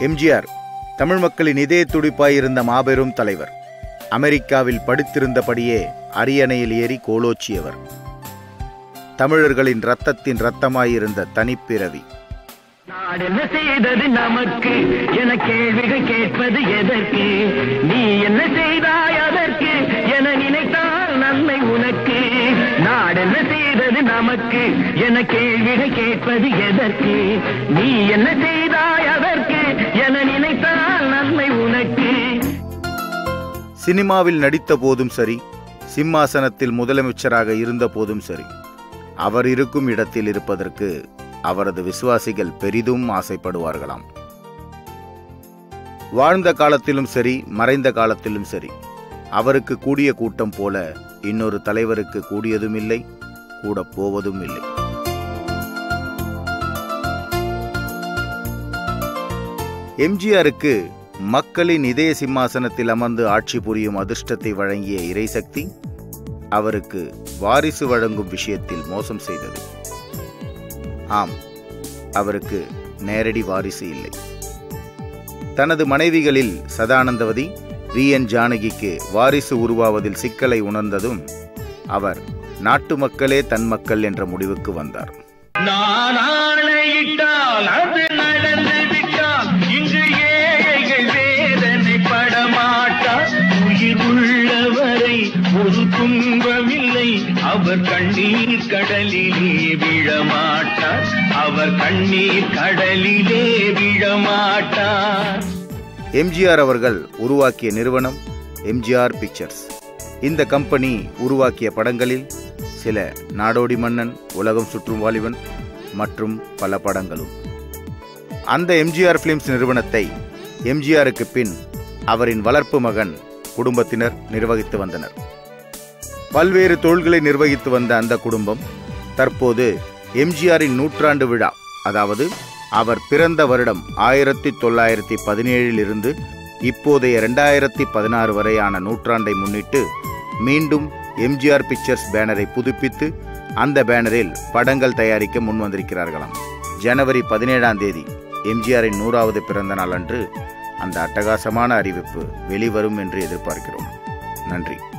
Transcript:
எம்ஜிஆர் தமிழ் மக்களின் இதய துடிப்பாயிருந்த மாபெரும் தலைவர் அமெரிக்காவில் படித்திருந்தபடியே அரியணையில் ஏறி கோலோச்சியவர் தமிழர்களின் ரத்தத்தின் ரத்தமாயிருந்த தனிப்பிறவி நாடென்ன செய்தது நமக்கு என கேள்விகள் கேட்பது எதற்கு நீ என்ன செய்தாய் அதற்கு என நினைத்தால் நன்மை உனக்கு நாடென்ன செய்தது நமக்கு என கேள்விகள் கேட்பது எதற்கு நீ என்ன செய்தாய் அதற்கு என நினைத்தால் நன்மை உனக்கு சினிமாவில் நடித்த போதும் சரி சிம்மாசனத்தில் முதலமைச்சராக இருந்த போதும் சரி அவர் இருக்கும் இடத்தில் இருப்பதற்கு அவரது விசுவாசிகள் பெரிதும் ஆசைப்படுவார்களாம் வாழ்ந்த காலத்திலும் சரி மறைந்த காலத்திலும் சரி அவருக்கு கூடிய கூட்டம் போல இன்னொரு தலைவருக்கு கூடியதும் இல்லை கூட போவதும் இல்லை எம்ஜிஆருக்கு மக்களின் இதய சிம்மாசனத்தில் அமர்ந்து ஆட்சி புரியும் அதிர்ஷ்டத்தை வழங்கிய இறைசக்தி அவருக்கு வாரிசு வழங்கும் விஷயத்தில் மோசம் செய்தது ஆம் அவருக்கு நேரடி வாரிசு இல்லை தனது மனைவிகளில் சதானந்தவதி வி என் ஜானகிக்கு வாரிசு உருவாவதில் சிக்கலை உணர்ந்ததும் அவர் நாட்டு மக்களே தன் மக்கள் என்ற முடிவுக்கு வந்தார் நான் ஆணையிட்டால் அது நடந்து விட்டால் இங்கு ஏழைகள் வேதனை படமாட்டார் உயிர் உள்ளவரை ஒரு துன்பமில்லை அவர் கண்ணீர் கடலிலே விழமாட்டார் அவர் கண்ணீர் கடலிலே விழமாட்டார் எம்ஜிஆர் அவர்கள் உருவாக்கிய நிறுவனம் எம்ஜிஆர் பிக்சர்ஸ் இந்த கம்பெனி உருவாக்கிய படங்களில் சில நாடோடி மன்னன் உலகம் சுற்றும் வாலிபன் மற்றும் பல படங்களும் அந்த எம்ஜிஆர் பிலிம்ஸ் நிறுவனத்தை எம்ஜிஆருக்கு பின் அவரின் வளர்ப்பு மகன் குடும்பத்தினர் நிர்வகித்து வந்தனர் பல்வேறு தொழில்களை நிர்வகித்து வந்த அந்த குடும்பம் தற்போது எம்ஜிஆரின் நூற்றாண்டு விழா அதாவது அவர் பிறந்த வருடம் ஆயிரத்தி தொள்ளாயிரத்தி பதினேழில் இருந்து இப்போதைய ரெண்டாயிரத்தி பதினாறு வரையான நூற்றாண்டை முன்னிட்டு மீண்டும் எம்ஜிஆர் பிக்சர்ஸ் பேனரை புதுப்பித்து அந்த பேனரில் படங்கள் தயாரிக்க முன் வந்திருக்கிறார்களாம் ஜனவரி பதினேழாம் தேதி எம்ஜிஆரின் நூறாவது பிறந்த நாள் அன்று அந்த அட்டகாசமான அறிவிப்பு வெளிவரும் என்று எதிர்பார்க்கிறோம் நன்றி